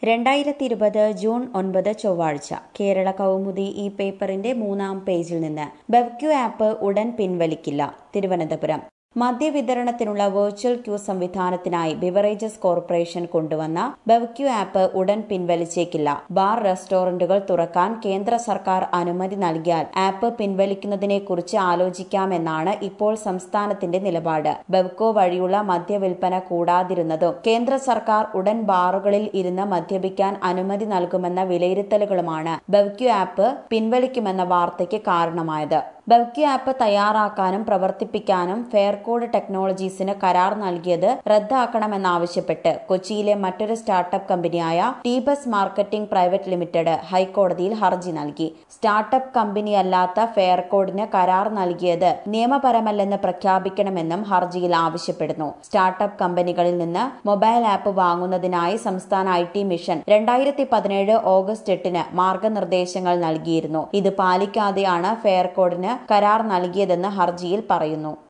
രണ്ടായിരത്തി ഇരുപത് ജൂൺ ഒൻപത് ചൊവ്വാഴ്ച കേരള കൗമുദി ഈ പേപ്പറിന്റെ മൂന്നാം പേജിൽ നിന്ന് ബെവ്ക്യു ആപ്പ് ഉടൻ പിൻവലിക്കില്ല തിരുവനന്തപുരം മദ്യവിതരണത്തിനുള്ള വെർച്വൽ ക്യൂ സംവിധാനത്തിനായി ബിവറേജസ് കോർപ്പറേഷൻ കൊണ്ടുവന്ന ബെവ്ക്യു ആപ്പ് ഉടൻ പിൻവലിച്ചേക്കില്ല ബാർ റെസ്റ്റോറന്റുകൾ തുറക്കാൻ കേന്ദ്ര സർക്കാർ അനുമതി നൽകിയാൽ ആപ്പ് പിൻവലിക്കുന്നതിനെക്കുറിച്ച് ആലോചിക്കാമെന്നാണ് ഇപ്പോൾ സംസ്ഥാനത്തിന്റെ നിലപാട് ബെവ്കോ വഴിയുള്ള മദ്യവിൽപ്പന കൂടാതിരുന്നതും കേന്ദ്ര സർക്കാർ ഉടൻ ബാറുകളിൽ ഇരുന്ന് മദ്യപിക്കാൻ അനുമതി നൽകുമെന്ന വിലയിരുത്തലുകളുമാണ് ബെവ്ക്യു ആപ്പ് പിൻവലിക്കുമെന്ന വാർത്തയ്ക്ക് കാരണമായത് ബെവ്ക്യു ആപ്പ് തയ്യാറാക്കാനും പ്രവർത്തിപ്പിക്കാനും ഫെയർകോഡ് ടെക്നോളജീസിന് കരാർ നൽകിയത് റദ്ദാക്കണമെന്നാവശ്യപ്പെട്ട് കൊച്ചിയിലെ മറ്റൊരു സ്റ്റാർട്ടപ്പ് കമ്പനിയായ ടീബസ് മാർക്കറ്റിംഗ് പ്രൈവറ്റ് ലിമിറ്റഡ് ഹൈക്കോടതിയിൽ ഹർജി നൽകി സ്റ്റാർട്ടപ്പ് കമ്പനിയല്ലാത്ത ഫെയർകോഡിന് കരാർ നൽകിയത് നിയമപരമല്ലെന്ന് പ്രഖ്യാപിക്കണമെന്നും ഹർജിയിൽ ആവശ്യപ്പെടുന്നു സ്റ്റാർട്ടപ്പ് കമ്പനികളിൽ നിന്ന് മൊബൈൽ ആപ്പ് വാങ്ങുന്നതിനായി സംസ്ഥാന ഐ ടി മിഷൻ രണ്ടായിരത്തി പതിനേഴ് ഓഗസ്റ്റ് എട്ടിന് മാർഗനിർദ്ദേശങ്ങൾ നൽകിയിരുന്നു ഇത് പാലിക്കാതെയാണ് ഫെയർകോഡിന് കരാർ നൽകിയതെന്ന് ഹർജിയിൽ പറയുന്നു